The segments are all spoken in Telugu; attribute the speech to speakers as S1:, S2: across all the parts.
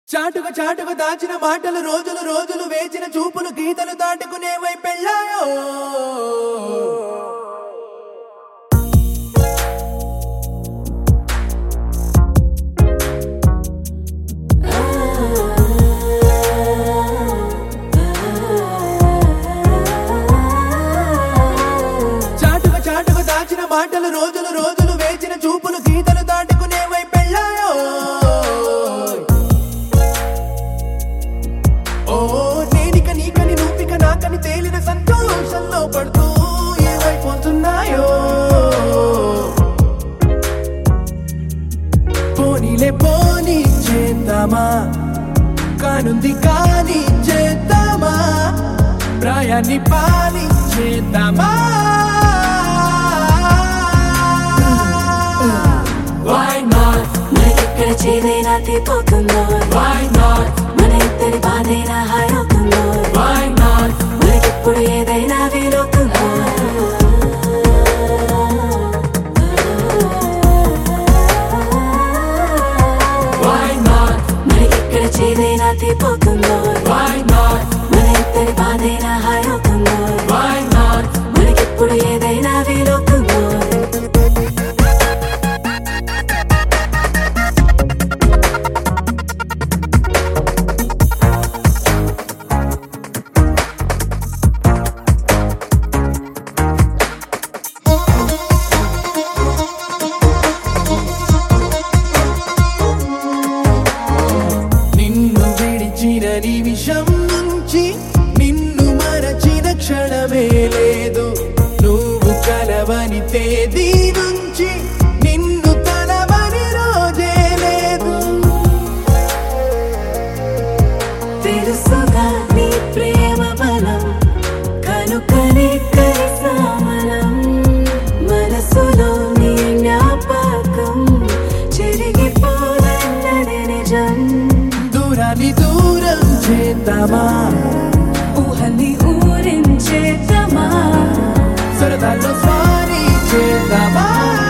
S1: చాటుగా చాటుగా దాచిన మాటలు రోజులు రోజులు వేచిన చూపులు గీతలు దాటుకునే వైపెళ్ళాయో చాటుగా చాటుగా దాచిన మాటలు రోజులు రోజులు వేచిన చూపులు గీతలు దాటుకునే వైపెళ్ళాయో ఓ నేనిక నీకని నువ్విక నాకని తేలిన సంతోషంలో పడుతూ ఏమైపోతున్నాయో పోనీలే పోనీ చేద్దామా కానుంది కాని చేద్దామా ప్రాయాన్ని పాలి చేద్దామా
S2: Why not? మనకెక్కడ చేదైనా తీపోతుందో Why not? మన ఇద్దరి బాధైనా హాయవుతుందో Why not? మనకెప్పుడు ఏదైనా వీలవుతుందో Why not? మనకెక్కడ చేదైనా తీపోతుందో Why not? మన ఇద్దరి బాధైనా హాయవుతుందో Why not? మనకెప్పుడు ఏదైనా వీలవుతుందో
S1: నిన్ను విడిచిన నిమిషం నుంచి నిన్ను మరచిన క్షణమే లేదు నువ్వు కలవని తేదీ నుంచి నిన్ను తలవని రోజే లేదు
S2: తెలుసుగా నీ ప్రేమ బలం కనుకనే కలిసామలం మనసులో నీ జ్ఞాపకం చెరిగిపోదన్నది నిజం
S1: దూరాన్ని దూరం చేద్దామా
S2: ఊహల్ని ఊరించేద్దామా
S1: సరదాల్లో స్వారీ చేద్దామా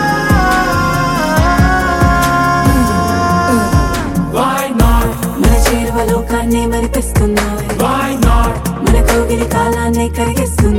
S3: Why not?
S2: మన చేరువ లోకాన్ని మరిపిస్తుందో
S3: Why not?
S2: మన కౌగిలి కాలాన్ని కరిగిస్తుందో